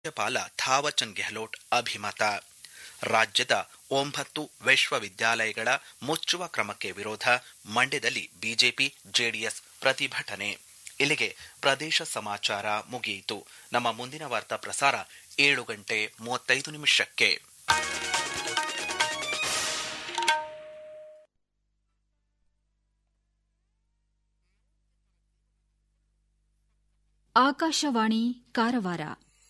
ರಾಜ್ಯಪಾಲ ಥಾವರ್ಚಂದ್ ಗೆಹ್ಲೋಟ್ ಅಭಿಮತ ರಾಜ್ಯದ ಒಂಬತ್ತು ವಿಶ್ವವಿದ್ಯಾಲಯಗಳ ಮುಚ್ಚುವ ಕ್ರಮಕ್ಕೆ ವಿರೋಧ ಮಂಡ್ಯದಲ್ಲಿ ಬಿಜೆಪಿ ಜೆಡಿಎಸ್ ಪ್ರತಿಭಟನೆ ಇಲ್ಲಿಗೆ ಪ್ರದೇಶ ಸಮಾಚಾರ ಮುಗಿಯಿತು ನಮ್ಮ ಮುಂದಿನ ವಾರ್ತಾ ಪ್ರಸಾರ ಏಳು ಗಂಟೆ ಮೂವತ್ತೈದು ನಿಮಿಷಕ್ಕೆ ಆಕಾಶವಾಣಿ ಕಾರವಾರ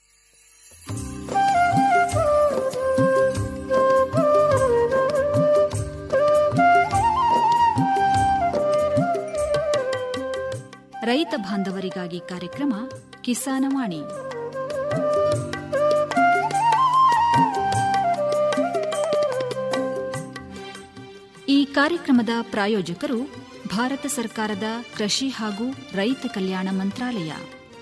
ರೈತ ಬಾಂಧವರಿಗಾಗಿ ಕಾರ್ಯಕ್ರಮ ಕಿಸಾನವಾಣಿ ಈ ಕಾರ್ಯಕ್ರಮದ ಪ್ರಾಯೋಜಕರು ಭಾರತ ಸರ್ಕಾರದ ಕೃಷಿ ಹಾಗೂ ರೈತ ಕಲ್ಯಾಣ ಮಂತ್ರಾಲಯ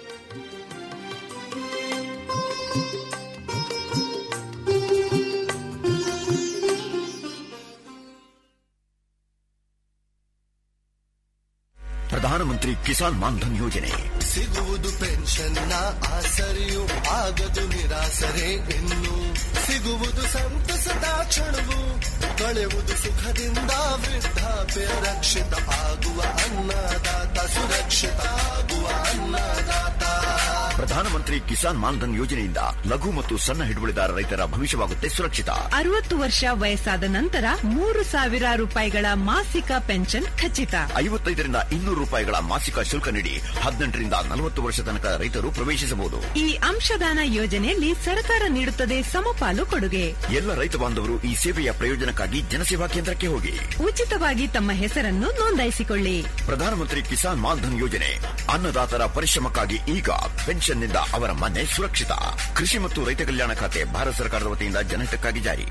ಪ್ರಧಾನಮಂತ್ರಿ ಕಿಸಾನ್ ಮಾನ್ಧನ್ ಯೋಜನೆ ಸಿಗುವುದು ಪೆನ್ಷನ್ನ ಆಸರೆಯು ಆಗದು ನಿರಾಸರೆ ಇನ್ನು ಸಿಗುವುದು ಸಂತಸದ ಕ್ಷಣವು ಕಳೆಯುವುದು ಸುಖದಿಂದ ವೃದ್ಧಾಪ್ಯ ರಕ್ಷಿತ ಆಗುವ ಅನ್ನದಾತ ಸುರಕ್ಷಿತ ಆಗುವ ಅನ್ನದಾತ ಪ್ರಧಾನಮಂತ್ರಿ ಕಿಸಾನ್ ಮಾನ್ಧನ್ ಯೋಜನೆಯಿಂದ ಲಘು ಮತ್ತು ಸಣ್ಣ ಹಿಡುವಳಿದಾರ ರೈತರ ಭವಿಷ್ಯವಾಗುತ್ತೆ ಸುರಕ್ಷಿತ ಅರವತ್ತು ವರ್ಷ ವಯಸ್ಸಾದ ನಂತರ ಮೂರು ಸಾವಿರ ರೂಪಾಯಿಗಳ ಮಾಸಿಕ ಪೆನ್ಷನ್ ಖಚಿತ ಐವತ್ತೈದರಿಂದ ಇನ್ನೂರು ರೂಪಾಯಿಗಳ ಮಾಸಿಕ ಶುಲ್ಕ ನೀಡಿ ಹದಿನೆಂಟರಿಂದ ನಲವತ್ತು ವರ್ಷ ತನಕ ರೈತರು ಪ್ರವೇಶಿಸಬಹುದು ಈ ಅಂಶದಾನ ಯೋಜನೆಯಲ್ಲಿ ಸರ್ಕಾರ ನೀಡುತ್ತದೆ ಸಮಪಾಲು ಕೊಡುಗೆ ಎಲ್ಲ ರೈತ ಬಾಂಧವರು ಈ ಸೇವೆಯ ಪ್ರಯೋಜನಕ್ಕಾಗಿ ಜನಸೇವಾ ಕೇಂದ್ರಕ್ಕೆ ಹೋಗಿ ಉಚಿತವಾಗಿ ತಮ್ಮ ಹೆಸರನ್ನು ನೋಂದಾಯಿಸಿಕೊಳ್ಳಿ ಪ್ರಧಾನಮಂತ್ರಿ ಕಿಸಾನ್ ಮಾನ್ಧನ್ ಯೋಜನೆ ಅನ್ನದಾತರ ಪರಿಶ್ರಮಕ್ಕಾಗಿ ಈಗ ಪೆನ್ಷನ್ನಿಂದ ಅವರ ಮನೆ ಸುರಕ್ಷಿತ ಕೃಷಿ ಮತ್ತು ರೈತ ಕಲ್ಯಾಣ ಖಾತೆ ಭಾರತ ಸರ್ಕಾರದ ವತಿಯಿಂದ ಜನಹಿತಕ್ಕಾಗಿ ಜಾರಿ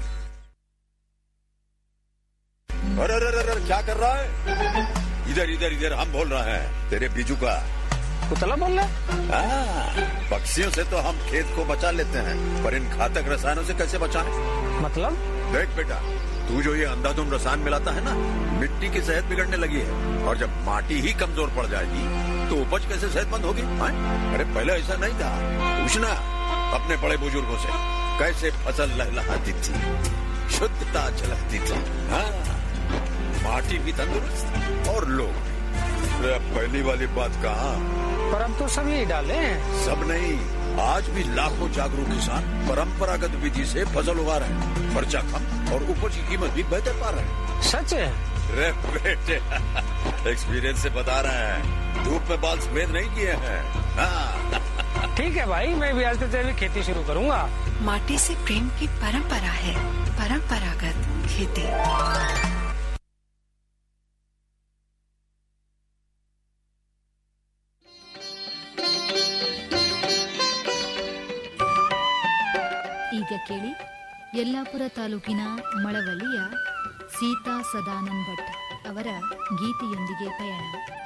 अरे अरे अरे अरे, क्या कर रहा है इधर इधर इधर हम बोल रहे हैं तेरे बीजू का कुतला बोल रहा है हाँ, पक्षियों से तो हम खेत को बचा लेते हैं पर इन घातक रसायनों से कैसे बचाएं? मतलब देख बेटा तू जो ये अंधाधुंध रसायन मिलाता है ना मिट्टी की सेहत बिगड़ने लगी है और जब माटी ही कमजोर पड़ जाएगी तो उपज कैसे सेहतमंद होगी हाँ? अरे पहले ऐसा नहीं था पूछना अपने बड़े बुजुर्गों से कैसे फसल लहलहाती थी शुद्धता झलकती थी हाँ माटी भी तंदुरुस्त और लोग भी अरे अब पहली वाली बात कहा पर अब तो सब यही डाले हैं सब नहीं आज भी लाखों जागरूक किसान परंपरागत विधि से फसल उगा रहे हैं खर्चा कम और उपज की कीमत भी बेहतर पा रहे हैं सच है रे बेटे एक्सपीरियंस से बता रहे हैं धूप में बाल सफेद नहीं किए हैं हाँ ठीक है भाई मैं भी आज से तेरी खेती शुरू करूंगा माटी से प्रेम की परंपरा है परंपरागत खेती ಈಗ ಕೇಳಿ ಯಲ್ಲಾಪುರ ತಾಲೂಕಿನ ಮಳವಳ್ಳಿಯ ಸೀತಾ ಸದಾನಂದ್ ಭಟ್ ಅವರ ಗೀತೆಯೊಂದಿಗೆ ಪಯಣ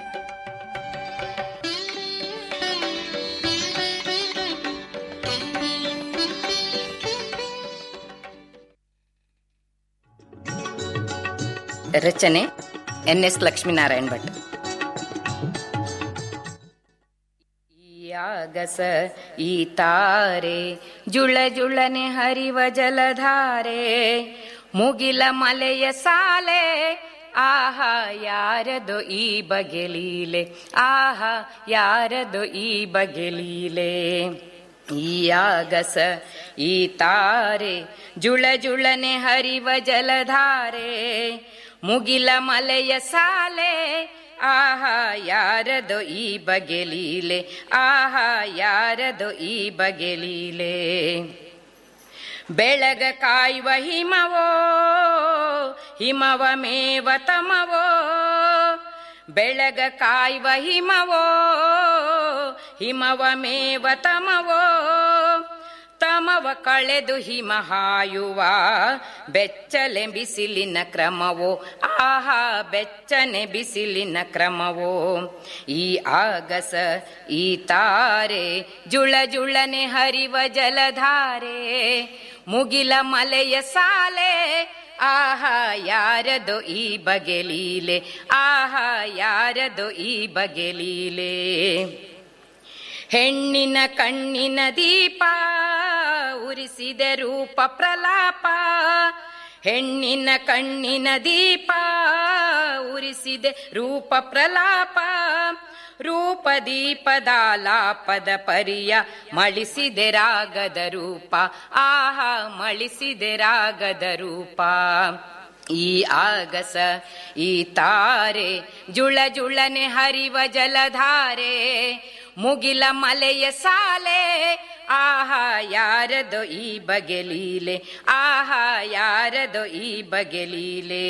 ರಚನೆ ಎನ್ ಎಸ್ ಲಕ್ಷ್ಮೀನಾರಾಯಣ್ ಭಟ್ ಯಾಗಸ ಈ ತಾರೆ ಜುಳ ಜುಳನೆ ಹರಿವ ಜಲಧಾರೆ ಮುಗಿಲ ಮಲೆಯ ಸಾಲೆ ಆಹಾ ಯಾರದೋ ಈ ಬಗೆಲೀಲೆ ಆಹಾ ಯಾರದೋ ಈ ಬಗೆಲೀಲೆ ಈ ಆಗಸ ಈ ತಾರೆ ಜುಳ ಜುಳನೆ ಹರಿವ ಜಲಧಾರೆ ಮುಗಿಲ ಮಲೆಯ ಸಾಲೆ ಆಹಾ ಯಾರದೋ ಈ ಬಗೆಲೀಲೆ ಆಹಾ ಯಾರದೋ ಈ ಬಗೆಲೀಲೆ ಬೆಳಗ ಕಾಯುವ ಹಿಮವೋ ಹಿಮವ ಮೇವ ತಮವೋ ಬೆಳಗ ಕಾಯುವ ಹಿಮವೋ ಹಿಮವ ಮೇವ ತಮವೋ ತಮವ ಕಳೆದು ಹಿಮ ಹಾಯುವ ಬೆಚ್ಚಲೆ ಬಿಸಿಲಿನ ಕ್ರಮವೋ ಆಹಾ ಬೆಚ್ಚನೆ ಬಿಸಿಲಿನ ಕ್ರಮವೋ ಈ ಆಗಸ ಈ ತಾರೆ ಜುಳ ಜುಳನೆ ಹರಿವ ಜಲಧಾರೆ ಮುಗಿಲ ಮಲೆಯ ಸಾಲೆ ಆಹಾ ಯಾರದೋ ಈ ಬಗೆಲೀಲೆ ಆಹಾ ಯಾರದೋ ಈ ಬಗೆಲೀಲೆ ಹೆಣ್ಣಿನ ಕಣ್ಣಿನ ದೀಪ ಉರಿಸಿದೆ ರೂಪ ಪ್ರಲಾಪ ಹೆಣ್ಣಿನ ಕಣ್ಣಿನ ದೀಪ ಉರಿಸಿದೆ ರೂಪ ಪ್ರಲಾಪ ರೂಪ ದೀಪದಾಲಾಪದ ಪರಿಯ ಮಳಿಸಿದೆ ರಾಗದ ರೂಪ ಆಹಾ ಮಳಿಸಿದೆ ರಾಗದ ರೂಪ ಈ ಆಗಸ ಈ ತಾರೆ ಜುಳ ಜುಳನೆ ಹರಿವ ಜಲಧಾರೆ ಮುಗಿಲ ಮಲೆಯ ಸಾಲೆ ಆಹಾ ಯಾರದೋ ಈ ಬಗೆಲೀಲೆ ಆಹಾ ಯಾರದೋ ಈ ಬಗೆಲೀಲೆ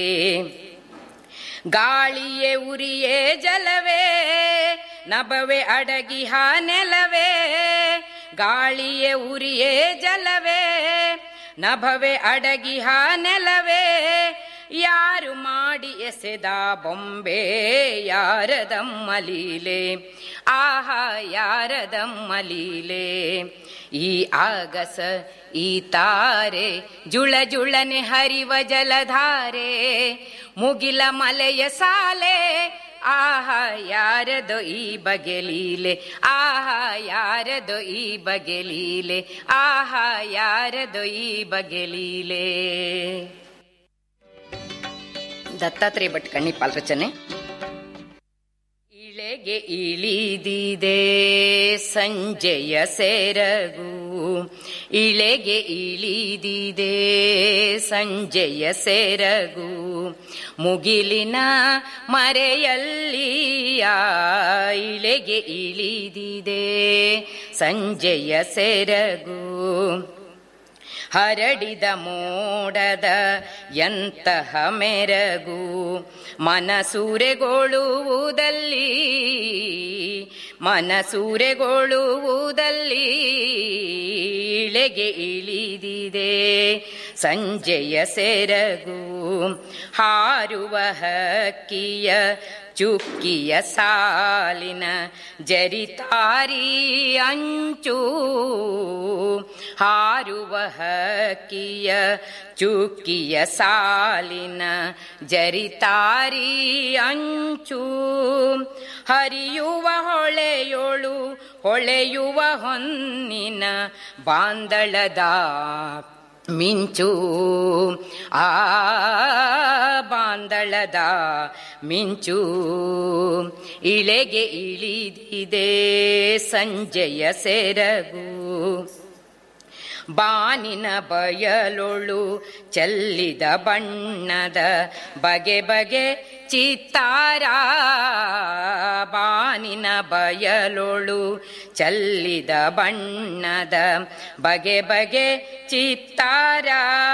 ಗಾಳಿಯೇ ಉರಿಯೇ ಜಲವೇ ನಭವೆ ಅಡಗಿ ಹಾ ನೆಲವೇ ಗಾಳಿಯೇ ಉರಿಯೇ ಜಲವೇ ನಭವೆ ಅಡಗಿ ಹಾ ನೆಲವೇ ಯಾರು ಮಾಡಿ ಎಸೆದ ಬೊಂಬೆ ಯಾರದಮ್ಮ ಲೀಲೆ ಆಹಾ ಯಾರದಮ್ಮ ಲೀಲೆ ಈ ಆಗಸ ಈ ತಾರೆ ಜುಳ ಜುಳನೆ ಹರಿವ ಜಲಧಾರೆ ಮುಗಿಲ ಮಲೆಯ ಸಾಲೆ ಆಹಾ ಯಾರದೋ ಈ ಬಗೆಲೀಲೆ ಆಹಾ ಯಾರದೋ ಈ ಬಗೆಲೀಲೆ ಆಹಾ ಯಾರದೋ ಈ ಬಗೆಲೀಲೆ ದತ್ತಾತ್ರೇಯ ಭಟ್ ಕಣ್ಣಿಪಾಲ್ ರಚನೆ ಇಳೆಗೆ ಇಳಿದಿದೆ ಸಂಜೆಯ ಸೆರಗು ಇಳೆಗೆ ಇಳಿದಿದೆ ಸಂಜೆಯ ಸೆರಗು ಮುಗಿಲಿನ ಮರೆಯಲ್ಲಿಯ ಇಳೆಗೆ ಇಳಿದಿದೆ ಸಂಜೆಯ ಸೆರಗು ಹರಡಿದ ಮೋಡದ ಎಂತಹ ಮೆರಗು ಮನಸೂರೆಗೊಳ್ಳುವುದಲ್ಲಿ ಮನಸೂರೆಗೊಳ್ಳುವುದಲ್ಲಿ ಇಳೆಗೆ ಇಳಿದಿದೆ ಸಂಜೆಯ ಸೆರಗು ಹಾರುವ ಹಕ್ಕಿಯ ಚುಕ್ಕಿಯ ಸಾಲಿನ ಜರಿತಾರಿ ಅಂಚು ಹಾರುವ ಹಕ್ಕಿಯ ಚುಕ್ಕಿಯ ಸಾಲಿನ ಜರಿತಾರಿ ಅಂಚು ಹರಿಯುವ ಹೊಳೆಯೋಳು ಹೊಳೆಯುವ ಹೊನ್ನಿನ ಬಾಂದಳದ ಮಿಂಚು ಆ ಬಾಂದಳದ ಮಿಂಚು ಇಳೆಗೆ ಇಳಿದಿದೆ ಸಂಜೆಯ ಸೆರಗು ಬಾನಿನ ಬಯಲೊಳು ಚೆಲ್ಲಿದ ಬಣ್ಣದ ಬಗೆ ಬಗೆ ಚಿತ್ತಾರ ಬಾನಿನ ಬಯಲೊಳು ಚೆಲ್ಲಿದ ಬಣ್ಣದ ಬಗೆ ಬಗೆ ಚಿತ್ತಾರ